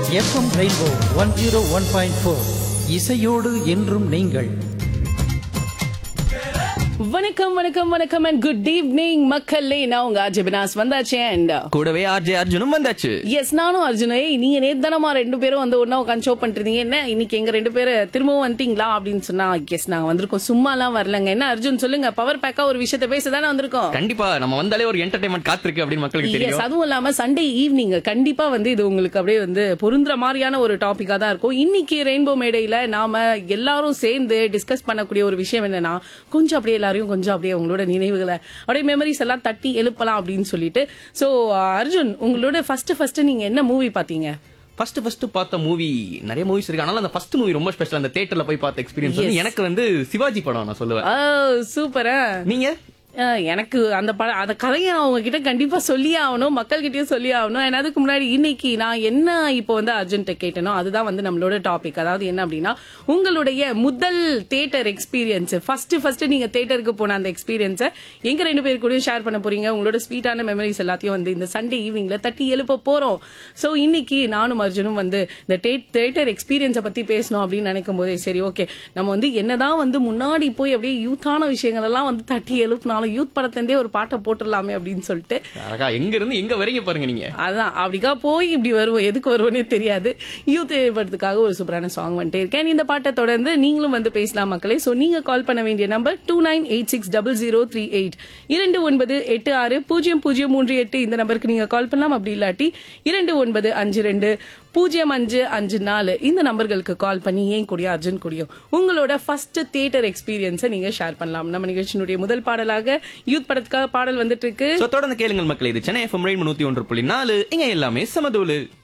FM rainbow one zero one point four இசையோடு என்றும் நீங்கள் வணக்கம் வணக்கம் வணக்கம் அண்ட் குட் ஈவினிங் மக்களே நான் உங்க அஜய் பினாஸ் வந்தாச்சு அண்ட் கூடவே ஆர்ஜே அர்ஜுனும் வந்தாச்சு எஸ் நானும் அர்ஜுன் ஏய் நீங்க நேத்தனமா ரெண்டு பேரும் வந்து ஒண்ணா உட்காந்து ஷோ பண்ணிட்டு இருந்தீங்க என்ன இன்னைக்கு எங்க ரெண்டு பேரு திரும்பவும் வந்துட்டீங்களா அப்படின்னு சொன்னா எஸ் நாங்க வந்திருக்கோம் சும்மாலாம் வரலங்க என்ன அர்ஜுன் சொல்லுங்க பவர் பேக்கா ஒரு விஷயத்த பேச தானே வந்திருக்கோம் கண்டிப்பா நம்ம வந்தாலே ஒரு என்டர்டைன்மெண்ட் காத்திருக்கு அப்படின்னு மக்களுக்கு எஸ் தெரியும் அதுவும் இல்லாம சண்டே ஈவினிங் கண்டிப்பா வந்து இது உங்களுக்கு அப்படியே வந்து பொருந்துற மாதிரியான ஒரு டாபிக்கா தான் இருக்கும் இன்னைக்கு ரெயின்போ மேடையில நாம எல்லாரும் சேர்ந்து டிஸ்கஸ் பண்ணக்கூடிய ஒரு விஷயம் என்னன்னா கொஞ்சம் அப்படியே எல்லாரையும் கொஞ்சம் அப்படியே உங்களோட நினைவுகளை அப்படியே மெமரிஸ் எல்லாம் தட்டி எழுப்பலாம் அப்படின்னு சொல்லிட்டு சோ அர்ஜுன் உங்களோட ஃபர்ஸ்ட் ஃபர்ஸ்ட் நீங்க என்ன மூவி பாத்தீங்க ஃபர்ஸ்ட் ஃபர்ஸ்ட் பார்த்த மூவி நிறைய மூவிஸ் இருக்கு ஆனாலும் அந்த ஃபர்ஸ்ட் மூவி ரொம்ப ஸ்பெஷல் அந்த தியேட்டர்ல போய் பார்த்த எக்ஸ்பீரியன்ஸ் வந்து Yes. எனக்கு வந்து சிவாஜி படம் நான் சொல்லுவேன் சூப்பரா நீங்க எனக்கு அந்த பட அந்த கதையை நான் உங்ககிட்ட கண்டிப்பா சொல்லியே ஆகணும் மக்கள் கிட்டயும் சொல்லி ஆகணும் ஏன்னா அதுக்கு முன்னாடி இன்னைக்கு நான் என்ன இப்போ வந்து அர்ஜுன்ட்ட கேட்டனோ அதுதான் வந்து நம்மளோட டாபிக் அதாவது என்ன அப்படின்னா உங்களுடைய முதல் தேட்டர் எக்ஸ்பீரியன்ஸ் ஃபர்ஸ்ட் ஃபர்ஸ்ட் நீங்க தேட்டருக்கு போன அந்த எக்ஸ்பீரியன்ஸை எங்க ரெண்டு பேர் கூடயும் ஷேர் பண்ண போறீங்க உங்களோட ஸ்வீட்டான மெமரிஸ் எல்லாத்தையும் வந்து இந்த சண்டே ஈவினிங்ல தட்டி எழுப்ப போறோம் சோ இன்னைக்கு நானும் அர்ஜுனும் வந்து இந்த தேட்டர் எக்ஸ்பீரியன்ஸை பத்தி பேசணும் அப்படின்னு நினைக்கும் போதே சரி ஓகே நம்ம வந்து என்னதான் வந்து முன்னாடி போய் அப்படியே யூத்தான விஷயங்கள் எல்லாம் வந்து தட்டி எழுப்பினாலும் யூத் படத்துலேருந்தே ஒரு பாட்டை போட்டுடலாமே அப்படின்னு சொல்லிட்டு அழகா எங்க இருந்து எங்க வரைக்கும் பாருங்க நீங்க அதான் அப்படிக்கா போய் இப்படி வருவோம் எதுக்கு வருவோனே தெரியாது யூத் படத்துக்காக ஒரு சூப்பரான சாங் வந்துட்டே இருக்கேன் இந்த பாட்டை தொடர்ந்து நீங்களும் வந்து பேசலாம் மக்களே சோ நீங்க கால் பண்ண வேண்டிய number two nine eight six double zero three eight இரண்டு ஒன்பது எட்டு ஆறு பூஜ்ஜியம் பூஜ்ஜியம் மூன்று எட்டு இந்த நம்பருக்கு நீங்க கால் பண்ணலாம் அப்படி இல்லாட்டி இரண்டு ஒன்பது அஞ்சு ரெண்டு பூஜ்ஜியம் அஞ்சு அஞ்சு நாலு இந்த நம்பர்களுக்கு கால் பண்ணி ஏன் கூடிய அர்ஜுன் கூடியும் உங்களோட ஃபர்ஸ்ட் தியேட்டர் எக்ஸ்பீரியன்ஸை நீங்க ஷேர் பண்ணலாம் நம்ம நிகழ்ச்சியினுடைய முதல் பாடலாக யூத் படத்துக்காக பாடல் வந்துட்டு இருக்கு So, தொடர்ந்து கேளுங்கள் மக்களே இது சென்னை எஃப்எம் நூத்தி ஒன்று புள்ளி நாலு இங்க எல்லாமே சமதூளு